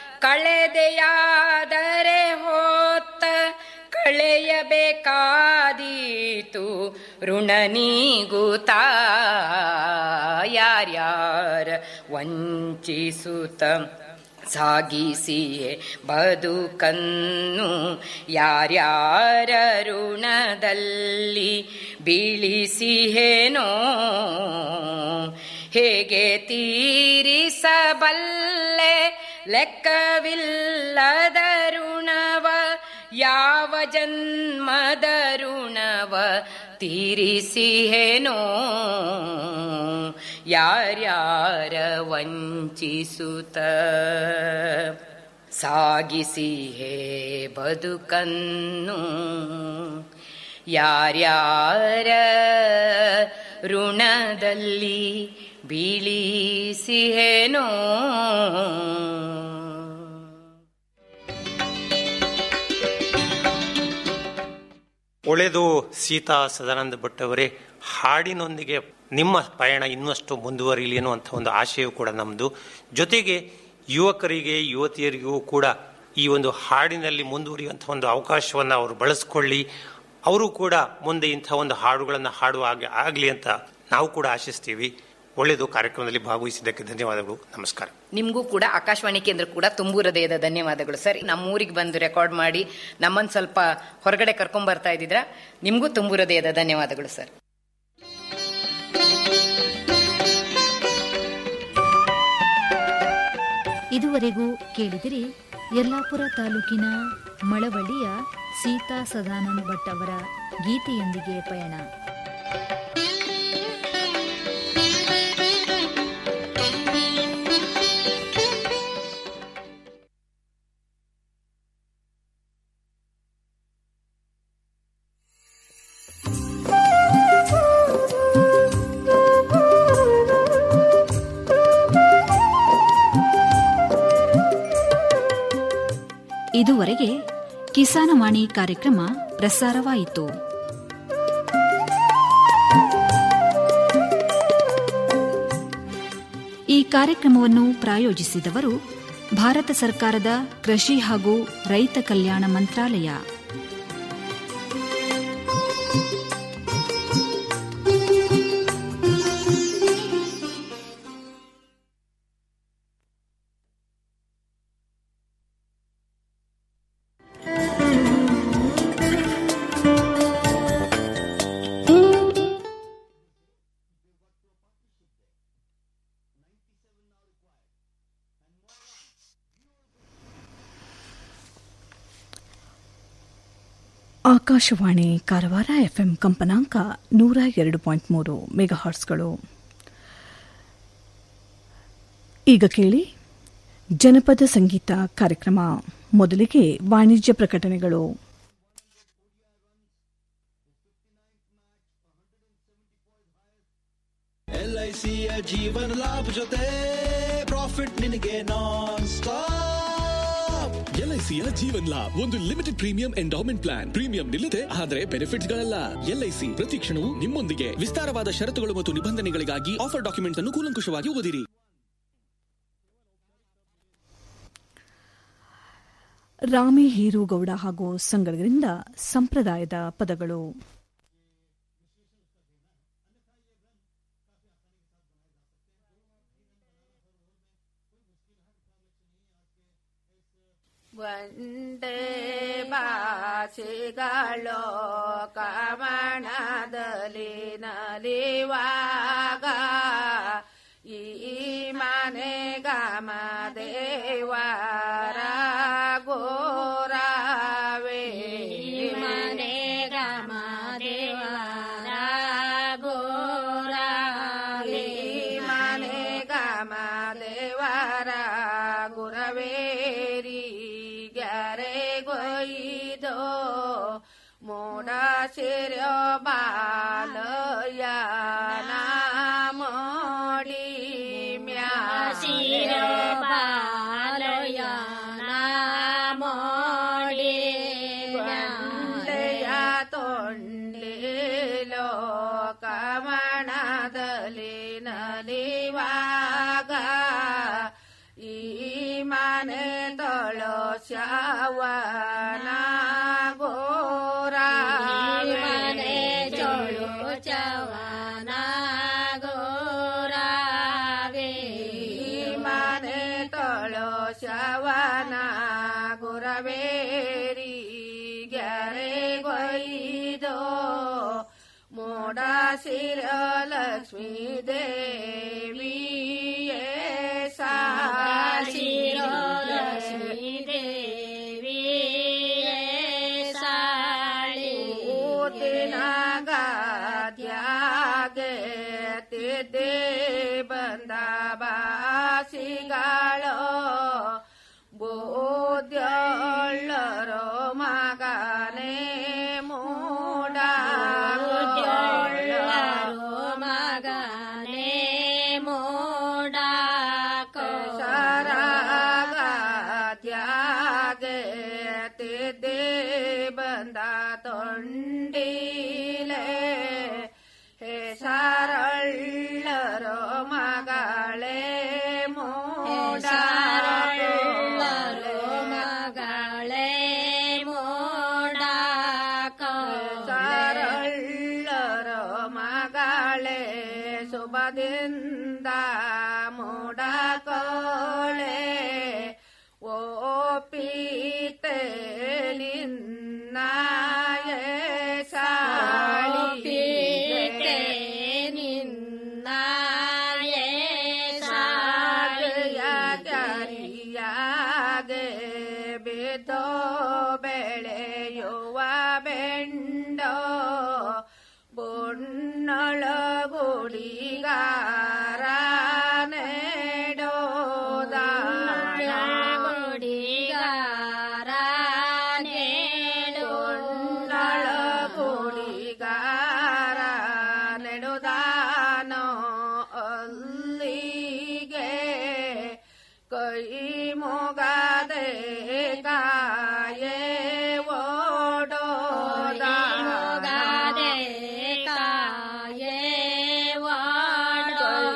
ಕಳೆದೆಯಾದರೆ ಹೋತ್ತ ಕಳೆಯಬೇಕಾದೀತು ಋಣ ನೀಗುತ್ತ ಯಾರ್ಯಾರ ವಂಚಿಸುತ್ತ ಸಾಗಿಸಿಯೇ ಬದುಕನ್ನು ಯಾರ್ಯಾರ ಋಣದಲ್ಲಿ ಬೀಳಿಸಿಹೇನೋ ಹೇಗೆ ತೀರಿಸಬಲ್ಲೆ ಲೆಕ್ಕವಿಲ್ಲದ ಋಣವ ಯಾವ ಜನ್ಮದ ಋಣವ ತೀರಿಸಿಹೇನೋ ಯಾರ್ಯಾರ ವಂಚಿಸುತ್ತ ಸಾಗಿಸಿಹೇ ಬದುಕನ್ನು ಯಾರ್ಯಾರ ಋಣದಲ್ಲಿ ಬೀಳಿಸಿಹೇನೋ ಒಳ್ಳೆಯದು ಸೀತಾ ಸದಾನಂದ ಭಟ್ ಅವರೇ ಹಾಡಿನೊಂದಿಗೆ ನಿಮ್ಮ ಪಯಣ ಇನ್ನಷ್ಟು ಮುಂದುವರಿಯಲಿ ಅನ್ನುವಂಥ ಒಂದು ಆಶಯವು ಕೂಡ ನಮ್ಮದು ಜೊತೆಗೆ ಯುವಕರಿಗೆ ಯುವತಿಯರಿಗೂ ಕೂಡ ಈ ಒಂದು ಹಾಡಿನಲ್ಲಿ ಮುಂದುವರಿಯುವಂಥ ಒಂದು ಅವಕಾಶವನ್ನು ಅವರು ಬಳಸ್ಕೊಳ್ಳಿ ಅವರು ಕೂಡ ಮುಂದೆ ಇಂಥ ಒಂದು ಹಾಡುಗಳನ್ನು ಹಾಡುವ ಹಾಗೆ ಆಗಲಿ ಅಂತ ನಾವು ಕೂಡ ಆಶಿಸ್ತೀವಿ ಒಳ್ಳೆಯದು ಕಾರ್ಯಕ್ರಮದಲ್ಲಿ ಭಾಗವಹಿಸಿದ್ದಕ್ಕೆ ಧನ್ಯವಾದಗಳು ನಮಸ್ಕಾರ ನಿಮಗೂ ಕೂಡ ಆಕಾಶವಾಣಿ ಕೇಂದ್ರ ಕೂಡ ತುಂಬು ಹೃದಯದ ಧನ್ಯವಾದಗಳು ಸರ್ ನಮ್ಮ ಊರಿಗೆ ಬಂದು ರೆಕಾರ್ಡ್ ಮಾಡಿ ನಮ್ಮನ್ನು ಸ್ವಲ್ಪ ಹೊರಗಡೆ ಕರ್ಕೊಂಡ್ ಬರ್ತಾ ಇದ್ದಿದ್ರ ನಿಮಗೂ ತುಂಬು ಹೃದಯದ ಧನ್ಯವಾದಗಳು ಸರ್ ಇದುವರೆಗೂ ಕೇಳಿದಿರಿ ಯಲ್ಲಾಪುರ ತಾಲೂಕಿನ ಮಳವಳ್ಳಿಯ ಸೀತಾ ಸದಾನಂದ್ ಭಟ್ ಅವರ ಗೀತೆಯೊಂದಿಗೆ ಪಯಣ ಇದುವರೆಗೆ ಕಿಸಾನವಾಣಿ ಕಾರ್ಯಕ್ರಮ ಪ್ರಸಾರವಾಯಿತು ಕಾರ್ಯಕ್ರಮವನ್ನು ಪ್ರಾಯೋಜಿಸಿದವರು ಭಾರತ ಸರ್ಕಾರದ ಕೃಷಿ ಹಾಗೂ ರೈತ ಕಲ್ಯಾಣ ಮಂತ್ರಾಲಯ ಆಕಾಶವಾಣಿ ಕಾರವಾರ ಎಫ್ಎಂ ಕಂಪನಾಂಕ ನೂರ ಎರಡು ಪಾಯಿಂಟ್ ಮೂರು ಮೆಗಾಹಾರ್ಟ್ಸ್ಗಳು ಈಗ ಕೇಳಿ ಜನಪದ ಸಂಗೀತ ಕಾರ್ಯಕ್ರಮ ಮೊದಲಿಗೆ ವಾಣಿಜ್ಯ ಪ್ರಕಟಣೆಗಳು ಎಲ್ಐಸಿಯ ಜೀವನ ಲಾಭ ಜೊತೆ ಪ್ರಾಫಿಟ್ ನಿನಗೆ ನಾನ್ ಸ್ಟಾಪ್ ಎಲ್ಐಸಿಯ ಜೀವನ್ ಲಾಭ್ ಒಂದು limited premium endowment plan premium ನಿಲ್ಲದೆ ಆದರೆ ಬೆನಿಫಿಟ್ಸ್ ಗಳಲ್ಲ ಎಲ್ಐಸಿ ಪ್ರತಿ ಕ್ಷಣವೂ ನಿಮ್ಮೊಂದಿಗೆ ವಿಸ್ತಾರವಾದ ಷರತ್ತುಗಳು ಮತ್ತು ನಿಬಂಧನೆಗಳಿಗಾಗಿ ಆಫರ್ ಡಾಕ್ಯುಮೆಂಟ್ಸ್ ಅನ್ನು ಕೂಲಂಕುಷವಾಗಿ ಓದಿರಿ ರಾಮಿ ಹೀರುಗೌಡ ಹಾಗೂ ಸಂಗಡರಿಂದ ಸಂಪ್ರದಾಯದ ಪದಗಳು ಒಂದೇ ಬಾಸಿಗಳು ಕಮಣದಲ್ಲಿ ನಲಿವಾಗ ಈ ಮನೆ ಗಮ ದೇವರ ಗೋರಾವೇ ಮನೆ ಗಮ ದೇವರ ಗೋರಾವೇ ಮನೆ ಗಮ ದೇವರ ಗುರವೇರಿ ಗ್ಯಾರೆ ಗೊಯ್ದೋ ಮೋಡ ಸಿರ್ಯೋ ಬಾಲಯ ನಾಮೋಡಿ ಮ್ಯಾ ಸಿರ್ಯೋ ಬಾಲಯ ನಾಮೋಡಿ ಗಂಡೆಯ ತೊಂಡಿಲೋ ಕಮಣದಲ್ಲಿ ನಲಿವಾಗ ಈ ಮನೆ ತೊಳೋ ಶವನ ಗೋರ ಮನೆ ಚೊಳು ಚವನ ಗೋರಾಗೆ ಮನೆ ತೊಳೋ ಶವನ ಗುರವೇರಿ ಗ್ಯಾರೆ ಗೊಯ್ದೋ ಮೋಡ ಶಿರ ಲಕ್ಷ್ಮೀ ದೇವಿ ಶಿರೋ ಲಕ್ಷ್ಮೀ ದೇವಿ ಸಾಳಿ ಊತಿನ ಗಾದ್ಯಾಗೆ ತಿದ್ದೆ ಬಂದ ಬಾಸಿಗಳು ಬೋದ್ಯಳ್ಳರೋ ಮಗನೇ ಮೂಡ ಮಗನೇ ಮೂಡ ಸರಾಗತ್ಯಾಗೆ ತಿದ್ದೆ ಬಂದ ತೊಂಡಿಲೆ ಹೇ ಸಾರಳ್ಳರೋ ಮಗಳೇ ಮೂಡ ಮಗಳೇ ಮೂಡ ಸಾರಳ್ಳರೋ ಮಗಳೇ ಶುಭದಿಂದ ಮೂಡ ಕೋಳೆ ಓ ಪೀತೆ ನಿನ್ನ ಸಾಳಿ ಪೀತೆ ನಿನ್ನ ಸಾಳಿಯ ಕ್ಯಾರಿಯಾಗೆ ಬಿದ್ದೋ ಬೆಳೆಯುವ ಬೆಂಡೋ ಬೊನ್ನಳ ಗುಡಿಗಾರ ನೆಡೋದ ಗುಡಿಗಾರ ನೆಡೋನ್ನಳ ಗುಡಿಗಾರ ನೆಡುದಾನೋ ಅಲ್ಲಿಗೆ ಕೈ ಮೊಗದೆ ಕಾಯೇ ಓಡೋದ ಮೊಗದೆ ಕಾಯೇ ಓಡೋ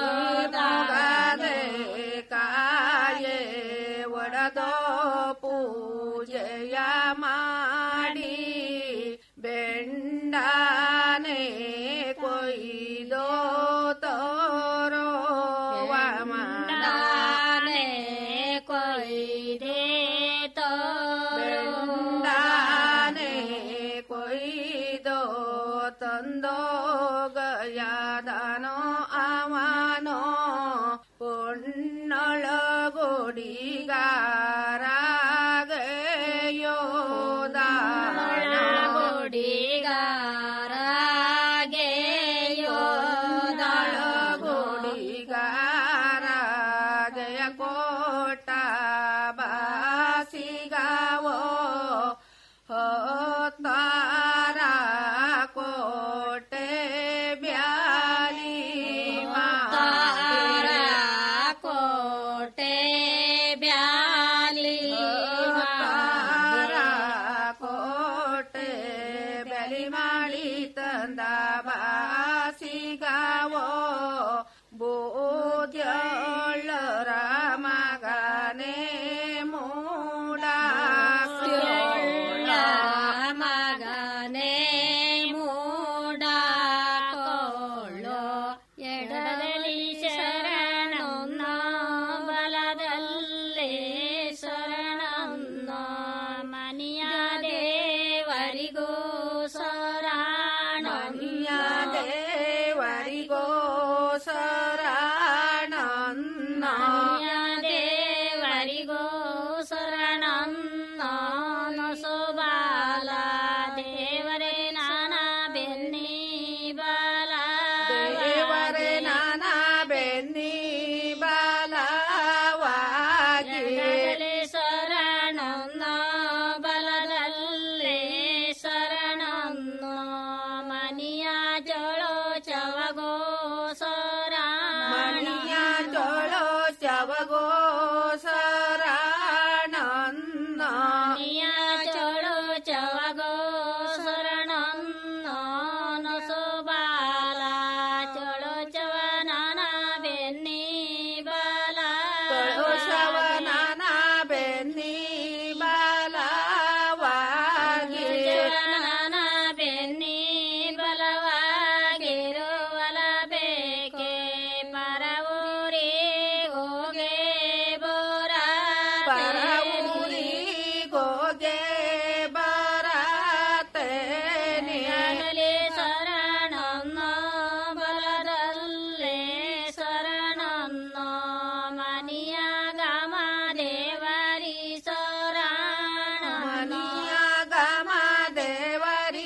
ಬಂದೋ ಗಯಾದನೋ ಅವನೋ ಪೊನ್ನೊಳಗೊಡಿಗಾರಾಗೆಯೋದಾಳಗೊಡಿಗಾರ ಜಯ ಕೋಟ ಬಾಸಿಗಾವೋ ತಾರ ಕೋಟೆ ಬ್ಯಾಲಿ ತಾರ ಕೋಟೆ ಬ್ಯಾಲಿ ತಾರ ಕೋಟೆ ಬ್ಯಾಲಿ ಮಾಡಿ ತಂದ ಬಾಸಿಗಾವೋ ಬೋದ್ಯಳ್ಳರ ಮಗನೇ ಮೂಡ ಮಗನೇ ಮೂಡ ಕೊಳ್ಳೋ ಎಡದಲ್ಲಿ ಶರಣನ್ನ ಬಲದಲ್ಲಿ ಶರಣನ್ನ ಮನಿಯ ದೇವರಿಗೂ ಶರಣ ಮನಿಯ ದೇವರಿಗೋ ಶರಣನ್ನ ಮನಿಯ ದೇವರಿಗೂ ಶರಣನ್ನ ನೊಸಬಾಲ ದೇವರೇ ನಾನ ಬೆನ್ನಿ ಬಾಲ ದೇವರೇ ನಾನ ಬೆನ್ನಿ ಬಲವಾಗಿ ಎಡದಲ್ಲಿ ಶರಣನ್ನ ಬಲದಲ್ಲಿ ಶರಣನ್ನ ಮನಿಯ ಜೋಳೋ ಚವಗೋ ಸರ ಮನಿಯ ಜೋಳೋ ಚವಗೋ ಶರಣನ್ನ ಮನಿಯ ಜೋಳೋ ಚವಗೋ ಶರಣನ್ನ ನೊಸಬಾಲ ಚೋಳೋ ಚವ ನಾನ ಬೆನ್ನಿ ಬಾಲ ಕಳೋ ಶವನನ ಬೆನ್ನಿ ಬಲವಾಗಿ ಜವನನ ಬೆನ್ನಿ ಬಲವಾಗಿರುವಲ ಬೇಕೆ ಪರವೂರಿ ಹೋಗೆ ಬೋರ ಪರವೂರಿ ಗೋಗೆ ಬರತೇನೆ ಆಗಲಿ ಶರಣನ್ನ ಬಲದಲ್ಲೇ ಶರಣನ್ನ ಮನಿಯ ಗಮ ದೇವರಿ ಶರಣ ಮನಿಯ ಗಮ ದೇವರಿ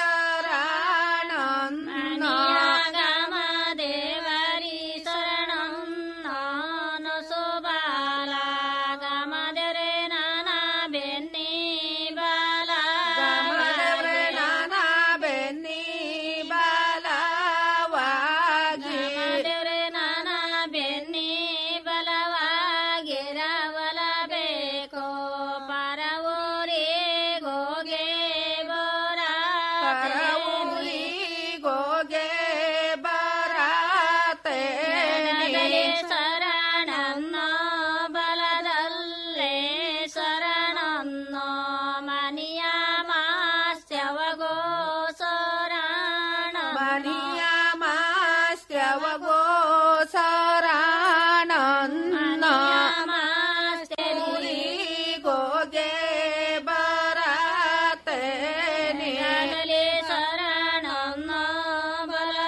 ಶರಣನ್ನ ಗಮ ದೇವರಿ ಶರಣನ್ನ ನೊಸುಬಾಲ ಗಮ ದೇವರೇ ನಾನ ಬೆನ್ನಿ ಬಾಲ ಗಮನವ್ರೆ ನಾನ ಬೆನ್ನಿ ಬಲವಾಗಿ ದೇವ್ರೆ ನಾನ ಬೆನ್ನಿ ಬಲವಾಗಿರವಲ ಬೇಕೋ ಪರವೂರಿ ಗೋಗೆ ಬೋರ ಪರವೂರಿ ಗೋಗೆ ಬರತೇನೆ ಶರಣನ್ನ ಬಲದಲ್ಲೇ ಶರಣನ್ನ ಮನಿಯ ಮಾಸ್ಯವಗೋ ಶರಣ ಮನಿಯ ಮಾಸ್ತ್ಯವಗೋ ಶರಣನ್ನ ಮಾಸ್ತ್ಯವೂರಿ ಗೋಗೆ ಬರತೇನೆ ಆಗಲಿ ಶರಣನ್ನ ಬಲ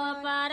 ಪರ